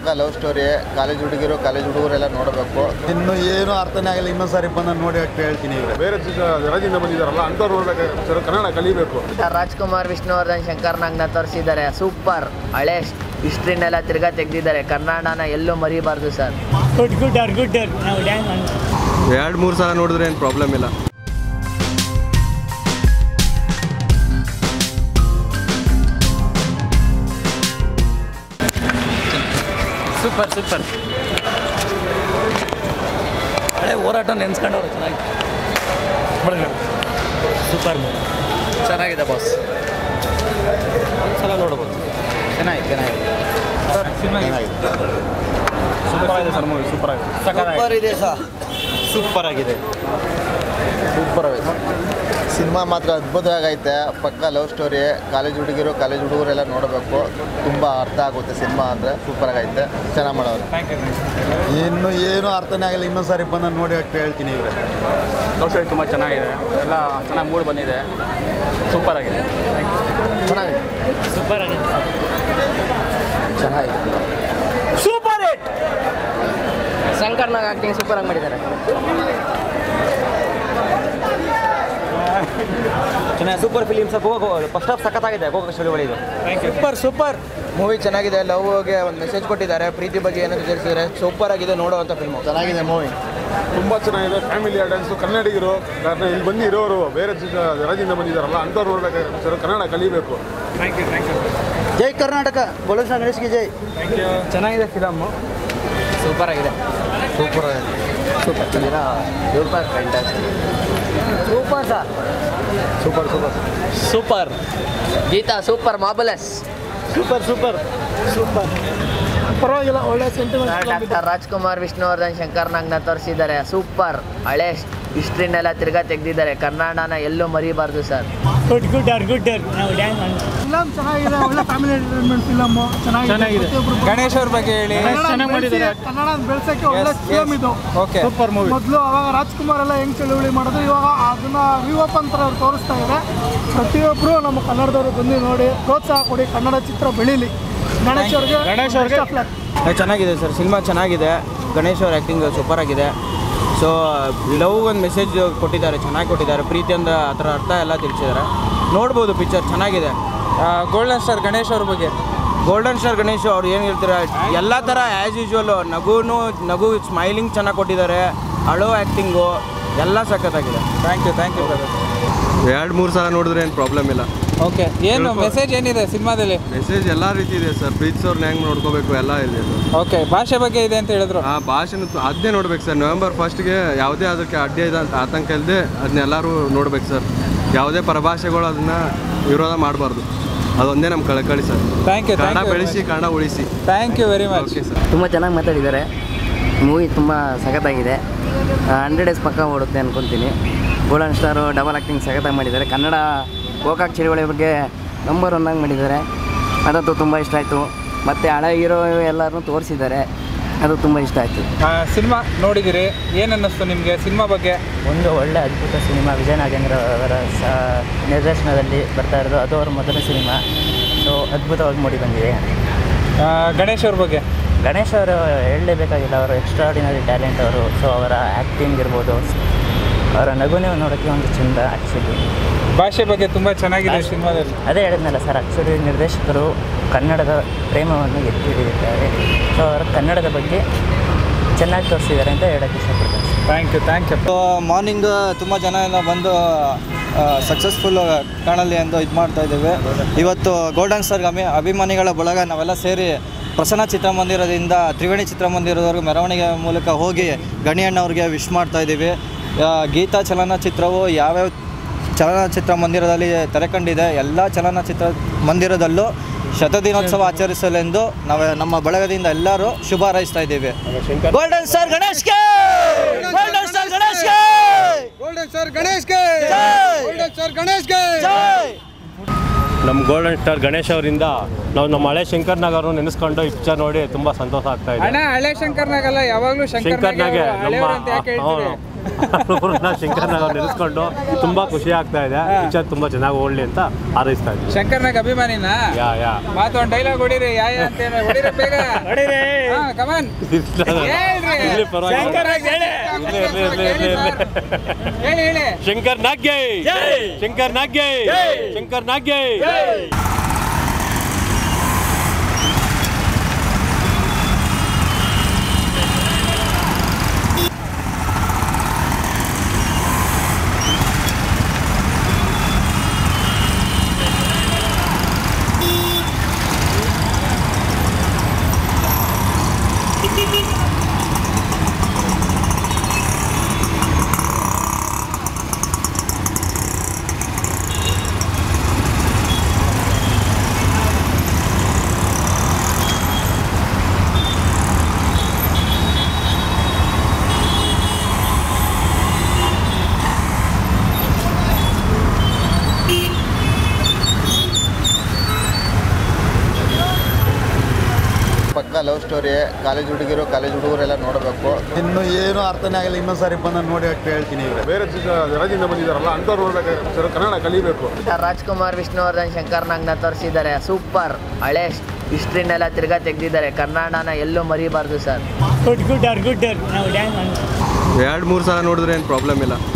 ಪಕ್ಕ love story college ಹುಡುಗಿರು college ಹುಡುಗರೆಲ್ಲ ನೋಡಬೇಕು ಇನ್ನು ಏನು ಅರ್ಥನೇ ಆಗಿಲ್ಲ ಇನ್ನೊಂದು ಸಾರಿ ಬಂದು ನೋಡಿ ಅಷ್ಟು ಹೇಳ್ತೀನಿ ಇವ್ರೆ ಬೇರೆ ಜ- ರಾಜ್ಯದಿಂದ ಬಂದಿದ್ದಾರಲ್ಲ ಅಂಥವ್ರು ನೋಡ್ಬೇಕಾದ್ರೆ ಕನ್ನಡ ಕಲಿಬೇಕು ರಾಜ್ಕುಮಾರ್ ವಿಷ್ಣುವರ್ಧನ್ ಶಂಕರ್ ನಾಗ್ನ ತೋರಿಸಿದ್ದಾರೆ ಸೂಪರ್ ಹಳೆ ಹಿಸ್ಟ್ರಿನೆಲ್ಲ ತಿರ್ಗಾ ತೆಗ್ದಿದ್ದಾರೆ ಕನ್ನಡನ ಎಲ್ಲೂ ಮರಿಬಾರ್ದು sir good good are good ನಾವು ಡ್ಯಾನ್ಸ್ ಎರಡು ಮೂರು ಸಲ ನೋಡಿದ್ರೆ ಏನು ಪ್ರಾಬ್ಲಮ್ ಇಲ್ಲ ಸೂಪರ್ ಸೂಪರ್ ಹಳೆ ಹೋರಾಟ ನೆನ್ಸ್ಕೊಂಡವ್ರು ಚೆನ್ನಾಗಿ ಸೂಪರ್ ಚೆನ್ನಾಗಿದೆ ಬಾಸ್ ಒಂದ್ಸಲ ನೋಡ್ಬೋದು ಚೆನ್ನಾಗಿದೆ ಚೆನ್ನಾಗಿದೆ ಸೂಪರ್ ಆಗಿದೆ ಸರ್ ಮೂವಿ ಸೂಪರ್ ಆಗಿದೆ ಸೂಪರ್ ಇದೆ ಸರ್ ಸೂಪರ್ ಆಗಿದೆ ಸೂಪರ್ ಸಿನಿಮಾ ಮಾತ್ರ ಅದ್ಭುತವಾಗೈತೆ ಪಕ್ಕ ಲವ್ ಸ್ಟೋರಿ ಕಾಲೇಜ್ ಹುಡುಗಿರು ಕಾಲೇಜ್ ಹುಡುಗರೆಲ್ಲ ನೋಡಬೇಕು ತುಂಬ ಅರ್ಥ ಆಗುತ್ತೆ ಸಿನಿಮಾ ಅಂದರೆ ಸೂಪರ್ ಆಗೈತೆ ಚೆನ್ನಾಗಿ ಮಾಡೋರು ಇನ್ನು ಏನು ಅರ್ಥನೇ ಆಗಿಲ್ಲ ಇನ್ನೊಂದು ಸಾರಿ ಬಂದು ನೋಡಿ ಅಷ್ಟು ಹೇಳ್ತೀನಿ ಇವ್ರೆ ಲವ್ ಸ್ಟೋರಿ ತುಂಬ ಚೆನ್ನಾಗಿದೆ ಎಲ್ಲ ಚೆನ್ನಾಗಿ ಮೂಡ್ ಬಂದಿದೆ ಸೂಪರ್ ಆಗಿದೆ ಚೆನ್ನಾಗಿದೆ ಸೂಪರ್ ಆಗಿದೆ ಚೆನ್ನಾಗಿದೆ super hit Shankarnag acting super ಆಗಿ ಮಾಡಿದ್ದಾರೆ ಚೆನ್ನಾಗಿ super films Goa first half ಸಖತ್ತಾಗಿದೆ ಗೋವಾ ಸ್ಟೋರಿ ಇದು ಸೂಪರ್ ಸೂಪರ್ ಮೂವಿ ಚೆನ್ನಾಗಿದೆ ಲವ್ಗೆ ಒಂದು ಮೆಸೇಜ್ ಕೊಟ್ಟಿದ್ದಾರೆ ಪ್ರೀತಿ ಬಗ್ಗೆ ಏನಾದ್ರು ತಿಳಿಸಿದ್ದಾರೆ ಸೂಪರ್ ಆಗಿದೆ ನೋಡುವಂಥ ಫಿಲ್ಮು ಚೆನ್ನಾಗಿದೆ ಮೂವಿ ತುಂಬ ಚೆನ್ನಾಗಿದೆ ಫ್ಯಾಮಿಲಿ ಡ್ಯಾನ್ಸು ಕನ್ನಡಿಗರು ಕಾರಣ ಇಲ್ಲಿ ಬಂದು ಇರೋರು ಬೇರೆ ಜ- ರಾಜ್ಯದಿಂದ ಬಂದಿದ್ದಾರಲ್ಲ ಅಂಥವ್ರು ನೋಡ್ಬೇಕಾದ್ರೆ ಕನ್ನಡ ಕಲಿಬೇಕು ಜೈ ಕರ್ನಾಟಕ ಗೋಲ್ಡನ್ ಸ್ಟಾರ್ ಗಣೇಶ್ಗೆ ಜೈ ಚೆನ್ನಾಗಿದೆ ಫಿಲಮ್ಮು ಸೂಪರ್ ಆಗಿದೆ ಸೂಪರ್ ಆಗಿದೆ super super fantastic super sir super super super Geetha super fabulous super super super ಪರವಾಗಿಲ್ಲ ಒಳ್ಳೆ ಸೆಂಟಿಮೆಂಟ್ ಡಾಕ್ಟರ್ ರಾಜ್ಕುಮಾರ್ ವಿಷ್ಣುವರ್ಧನ್ ಶಂಕರ್ ನಾಗ್ನ ತೋರಿಸಿದ್ದಾರೆ ಸೂಪರ್ ಹಳೆ ಹಿಸ್ಟ್ರಿನೆಲ್ಲ ತಿರ್ಗಾ ತೆಗ್ದಿದ್ದಾರೆ ಕನ್ನಡನ ಎಲ್ಲೂ ಮರಿಬಾರ್ದು sir good good are good ನಾವು ಡ್ಯಾನ್ಸ್ ಫಿಲಮ್ ಚೆನ್ನಾಗಿದೆ ಒಳ್ಳೆ ಫ್ಯಾಮಿಲಿ ಎಂಟರ್ಟೈನ್ಮೆಂಟ್ ಫಿಲಮ್ ಚೆನ್ನಾಗಿದೆ ಗಣೇಶ್ ಅವ್ರ ಬಗ್ಗೆ ಹೇಳಿ ಚೆನ್ನಾಗಿ ಮಾಡಿದ್ದಾರೆ ಕನ್ನಡ ಬೆಳೆಸಕ್ಕೆ ಒಳ್ಳೆ ಫಿಲಮ್ ಇದು ಓಕೆ ಸೂಪರ್ ಮೂವಿ ಮೊದಲು ಅವಾಗ ರಾಜ್ಕುಮಾರ್ ಎಲ್ಲ ಹೆಂಗ್ ಚಳುವಳಿ ಮಾಡಿದ್ರು ಇವಾಗ ಅದನ್ನ ರಿಓಪನ್ ಥರ ಅವ್ರು ತೋರಿಸ್ತಾ ಇದ್ದಾರೆ ಪ್ರತಿಯೊಬ್ಬರು ನಮ್ಮ ಕನ್ನಡದವರು ಬಂದು ನೋಡಿ ಪ್ರೋತ್ಸಾಹ ಕೊಡಿ ಕನ್ನಡ ಚಿತ್ರ ಬೆಳೀಲಿ ಗಣೇಶ್ ಅವ್ರಿಗೆ ಗಣೇಶ್ ಅವ್ರಿಗೆ best of luck. ಚೆನ್ನಾಗಿದೆ ಸರ್ ಸಿನಿಮಾ ಚೆನ್ನಾಗಿದೆ ಗಣೇಶ್ ಅವ್ರ ಆ್ಯಕ್ಟಿಂಗ್ ಸೂಪರ್ ಆಗಿದೆ ಸೊ ಲವ್ ಒಂದು ಮೆಸೇಜ್ ಕೊಟ್ಟಿದ್ದಾರೆ ಚೆನ್ನಾಗಿ ಕೊಟ್ಟಿದ್ದಾರೆ ಪ್ರೀತಿ ಅಂದ್ರೆ ಅದರ ಅರ್ಥ ಎಲ್ಲ ತಿಳಿಸಿದ್ದಾರೆ ನೋಡ್ಬೋದು ಪಿಕ್ಚರ್ ಚೆನ್ನಾಗಿದೆ ಗೋಲ್ಡನ್ ಸ್ಟಾರ್ ಗಣೇಶ್ ಅವ್ರ ಬಗ್ಗೆ ಗೋಲ್ಡನ್ ಸ್ಟಾರ್ ಗಣೇಶ್ ಅವ್ರು ಏನು ಹೇಳ್ತಾರೆ ಎಲ್ಲ ಥರ ಆ್ಯಸ್ ಯೂಶ್ವಲ್ ನಗುನು ನಗು ಸ್ಮೈಲಿಂಗ್ ಚೆನ್ನಾಗಿ ಕೊಟ್ಟಿದ್ದಾರೆ ಅಳೋ ಆ್ಯಕ್ಟಿಂಗು ಎಲ್ಲ ಸಖತ್ತಾಗಿದೆ thank you thank you brother ಎರಡು ಮೂರು ಸಲ ನೋಡಿದ್ರೆ ಏನು ಪ್ರಾಬ್ಲಮ್ ಇಲ್ಲ ಓಕೆ ಏನು ಮೆಸೇಜ್ ಏನಿದೆ ಸಿನಿಮಾದಲ್ಲಿ ಮೆಸೇಜ್ ಎಲ್ಲ ರೀತಿ ಇದೆ ಸರ್ ಪ್ರೀತಿಸೋರ್ನ ಹೆಂಗೆ ನೋಡ್ಕೋಬೇಕು ಎಲ್ಲ ಇದೆ ಓಕೆ ಭಾಷೆ ಬಗ್ಗೆ ಇದೆ ಅಂತ ಹೇಳಿದ್ರು ಆ ಭಾಷೆನ ಅದನ್ನೇ ನೋಡ್ಬೇಕು ಸರ್ ನವೆಂಬರ್ ಫಸ್ಟ್ಗೆ ಯಾವುದೇ ಅದಕ್ಕೆ ಅಡ್ಡಿ ಇದೆ ಅಂತ ಆತಂಕ ಇಲ್ಲದೆ ಅದನ್ನೆಲ್ಲರೂ ನೋಡ್ಬೇಕು ಸರ್ ಯಾವುದೇ ಪರಭಾಷೆಗಳು ಅದನ್ನ ವಿರೋಧ ಮಾಡಬಾರ್ದು ಅದೊಂದೇ ನಮ್ಮ ಕಳಕಳಿ ಸರ್ ಥ್ಯಾಂಕ್ ಯು ಕನ್ನಡ ಬೆಳೆಸಿ ಕನ್ನಡ ಉಳಿಸಿ thank you very much okay sir ತುಂಬ ಚೆನ್ನಾಗಿ ಮಾತಾಡಿದ್ದಾರೆ ಮೂವಿ ತುಂಬ ಸಖತ್ತಾಗಿದೆ ಹಂಡ್ರೆಡ್ ಡೇಸ್ ಪಕ್ಕ ಓಡುತ್ತೆ ಅಂದ್ಕೊತೀನಿ ಗೋಲ್ಡನ್ ಸ್ಟಾರು ಡಬಲ್ ಆ್ಯಕ್ಟಿಂಗ್ ಸಖತ್ತಾಗಿ ಮಾಡಿದ್ದಾರೆ ಕನ್ನಡ ಗೋಕಾಕ್ ಚಳುವಳಿ ಬಗ್ಗೆ ನಂಬರ್ ಒನ್ನಾಗಿ ಮಾಡಿದ್ದಾರೆ ಅದಂತೂ ತುಂಬ ಇಷ್ಟ ಆಯಿತು ಮತ್ತು ಹಳೆ ಹೀರೋ ಎಲ್ಲರನ್ನೂ ತೋರಿಸಿದ್ದಾರೆ ಅದು ತುಂಬ ಇಷ್ಟ ಆಯಿತು ಸಿನಿಮಾ ನೋಡಿದಿರಿ ಏನು ಅನ್ನಿಸ್ತು ನಿಮಗೆ ಸಿನಿಮಾ ಬಗ್ಗೆ ಒಂದು ಒಳ್ಳೆ ಅದ್ಭುತ ಸಿನಿಮಾ ವಿಜಯ ನಾಗೇಂದ್ರ ಅವರ ಸ ನಿರ್ದೇಶನದಲ್ಲಿ ಬರ್ತಾ ಇರೋದು ಅದು ಅವರ ಮೊದಲ ಸಿನಿಮಾ ಸೊ ಅದ್ಭುತವಾಗಿ ಮೂಡಿ ಬಂದಿದೆ ಆ, ಗಣೇಶ್ ಅವ್ರ ಬಗ್ಗೆ ಗಣೇಶ್ ಅವರು ಹೇಳಲೇಬೇಕಾಗಿಲ್ಲ ಅವರು ಎಕ್ಸ್ಟ್ರಾಡಿನರಿ ಟ್ಯಾಲೆಂಟ್ ಅವರು ಸೊ ಅವರ ಆ್ಯಕ್ಟಿಂಗ್ ಇರ್ಬೋದು ಅವರ ನಗುನೇ ನೋಡೋಕ್ಕೆ ಒಂದು ಚೆಂದ ಆ್ಯಕ್ಚುಲಿ ಭಾಷೆ ಬಗ್ಗೆ ತುಂಬ ಚೆನ್ನಾಗಿದೆ ಸಿನಿಮಾದಲ್ಲಿ ಅದೇ ಹೇಳಿದ್ನಲ್ಲ ಸರ್ ಆ್ಯಕ್ಚುಲಿ ನಿರ್ದೇಶಕರು ಕನ್ನಡದ ಪ್ರೇಮವನ್ನು ಎತ್ತಿ ಹಿಡಿದಿದ್ದಾರೆ ಸೊ ಅವರ ಕನ್ನಡದ ಬಗ್ಗೆ ಚೆನ್ನಾಗಿ ತೋರಿಸಿದ್ದಾರೆ ಅಂತ ಹೇಳೋಕ್ಕೆ ಇಷ್ಟಪಡ್ತೀನಿ thank you thank you morning ತುಂಬ ಜನ ಎಲ್ಲ ಬಂದು ಸಕ್ಸಸ್ಫುಲ್ ಕಾಣಲಿ ಎಂದು ಇದು ಮಾಡ್ತಾ ಇದ್ದೇವೆ ಇವತ್ತು ಗೋಲ್ಡನ್ ಸ್ಟಾರ್ ಅಭಿ ಅಭಿಮಾನಿಗಳ ಬಳಗ ನಾವೆಲ್ಲ ಸೇರಿ ಪ್ರಸನ್ನ ಚಿತ್ರಮಂದಿರದಿಂದ ತ್ರಿವೇಣಿ ಚಿತ್ರಮಂದಿರದವರೆಗೂ ಮೆರವಣಿಗೆ ಮೂಲಕ ಹೋಗಿ ಗಣಿಯಣ್ಣವ್ರಿಗೆ ವಿಶ್ ಮಾಡ್ತಾ ಇದ್ದೀವಿ ಆ, ಗೀತಾ ಚಲನಚಿತ್ರವು ಯಾವ್ಯಾವ ಚಲನಚಿತ್ರ ಮಂದಿರದಲ್ಲಿ ತೆರೆ ಕಂಡಿದೆ ಎಲ್ಲ ಚಲನಚಿತ್ರ ಮಂದಿರದಲ್ಲೂ ಶತದಿನೋತ್ಸವ ಆಚರಿಸಲೆಂದು ನಾವು ನಮ್ಮ ಬಳಗದಿಂದ ಎಲ್ಲರೂ ಶುಭ ಹಾರೈಸ್ತಾ ಇದ್ದೀವಿ ಗೋಲ್ಡನ್ ಸ್ಟಾರ್ ಗಣೇಶ್ಗೆ ಗೋಲ್ಡನ್ ಸ್ಟಾರ್ ಗಣೇಶ್ಗೆ ಗೋಲ್ಡನ್ ಸ್ಟಾರ್ ಗಣೇಶ್ಗೆ ಗೋಲ್ಡನ್ ಸ್ಟಾರ್ ಗಣೇಶ್ಗೆ ನಮ್ಮ ಗೋಲ್ಡನ್ ಸ್ಟಾರ್ ಗಣೇಶ್ ಅವರಿಂದ ನಾವು ನಮ್ಮ ಹಳೆ ಶಂಕರ್ ನಾಗರು ನೆನೆಸ್ಕೊಂಡು ಈ ಪಿಕ್ಚರ್ ನೋಡಿ ತುಂಬ ಸಂತೋಷ ಆಗ್ತಾ ಇದೆ ಅಣ್ಣ ಹಳೆ ಶಂಕರ್ನಾಗಲ್ಲ ಯಾವಾಗಲೂ ಶಂಕರ್ನಾಗೆ ನಮ್ಮ ಅಂತ ಯಾಕೆ ಹೇಳ್ತೀರಿ ಅವ್ರನ್ನ ಶಂಕರ್ನಾಗ್ ಅವ್ರು ನೆನೆಸ್ಕೊಂಡು ತುಂಬ ಖುಷಿ ಆಗ್ತಾ ಇದೆ ಪಿಕ್ಚರ್ ತುಂಬ ಚೆನ್ನಾಗಿ ಓಡಲಿ ಅಂತ ಹಾರೈಸ್ತಾ ಇದ್ದೀನಿ ಶಂಕರ್ನಾಗ್ ಅಭಿಮಾನಿನ ಯಾ ಯಾ ಮಾತು ಒಂದು ಡೈಲಾಗ್ ಹೊಡಿರಿ ಯಾ ಯಾ ಅಂತ ಹೇಳಿ ಹೊಡಿರಿ ಬೇಗ ಹೊಡಿರಿ ಕಮನ್ ಇರ್ಲಿ ಪರವಾಗಿಲ್ಲ. ಇರ್ಲಿ, ಇರ್ಲಿ, ಇರ್ಲಿ, ಇರ್ಲಿ, ಇರ್ಲಿ. ಹೇಳಿ ಹೇಳಿ ಶಂಕರ್ ನಾಗ್ಗೆ ಶಂಕರ್ ನಾಗ್ಗೆ ಶಂಕರ್ ನಾಗ್ಗೆ ಪಕ್ಕ ಲವ್ ಸ್ಟೋರಿ ಕಾಲೇಜ್ ಹುಡುಗಿರು ಕಾಲೇಜ್ ಹುಡುಗರೆಲ್ಲ ನೋಡಬೇಕು ಇನ್ನು ಏನು ಅರ್ಥನೇ ಆಗಿಲ್ಲ ಇನ್ನೊಂದು ಸಾರಿ ಬಂದು ನೋಡಿ ಅಷ್ಟು ಹೇಳ್ತೀನಿ ಇವ್ರೆ ಬೇರೆ ಜ- ರಾಜ್ಯದಿಂದ ಬಂದಿದ್ದಾರಲ್ಲ ಅಂಥವ್ರು ನೋಡ್ಬೇಕಾದ್ರೆ ಪಿಕ್ಚರ್ ಕನ್ನಡ ಕಲಿಬೇಕು ರಾಜ್ಕುಮಾರ್ ವಿಷ್ಣುವರ್ಧನ್ ಶಂಕರ್ ನಾಗ್ನ ತೋರಿಸಿದ್ದಾರೆ ಸೂಪರ್ ಹಳೆ ಹಿಸ್ಟ್ರಿನೆಲ್ಲ ತಿರ್ಗಾ ತೆಗೆದಿದ್ದಾರೆ ಕನ್ನಡನ ಎಲ್ಲೂ ಮರಿಬಾರ್ದು sir good good are good ನಾವು ಡ್ಯಾನ್ಸ್ ಎರಡು ಮೂರು ಸಲ ನೋಡಿದ್ರೆ ಏನು ಪ್ರಾಬ್ಲಮ್ ಇಲ್ಲ